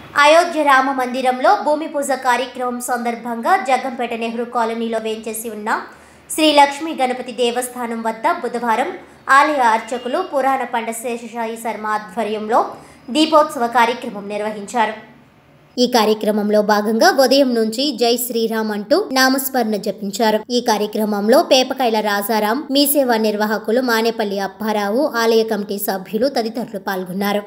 అయోధ్య రామ మందిరంలో భూమి పూజ కార్యక్రమం సందర్భంగా జగ్గంపేట నెహ్రూ కాలనీలో వేంచేసి ఉన్న శ్రీ లక్ష్మీ గణపతి దేవస్థానం వద్ద బుధవారం ఆలయ అర్చకులు పురాణ పండ శేషశాయి శర్మ ఆధ్వర్యంలో దీపోత్సవ కార్యక్రమం నిర్వహించారు ఈ కార్యక్రమంలో భాగంగా ఉదయం నుంచి జై శ్రీరామ్ అంటూ నామస్మరణ జపించారు ఈ కార్యక్రమంలో పేపకాయల రాజారాం మీసేవా నిర్వాహకులు మానేపల్లి అప్పారావు ఆలయ కమిటీ సభ్యులు తదితరులు పాల్గొన్నారు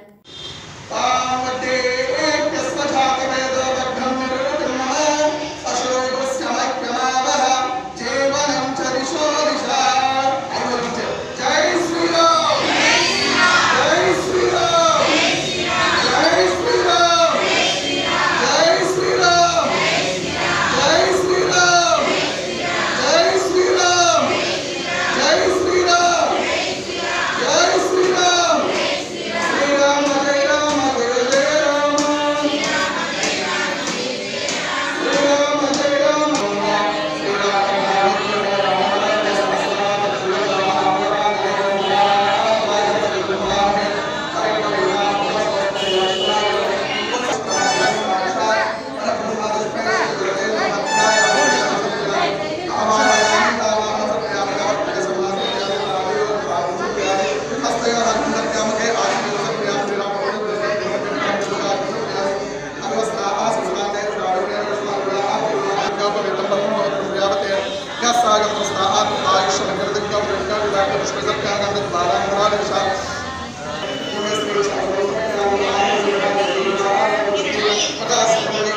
ఆయుష్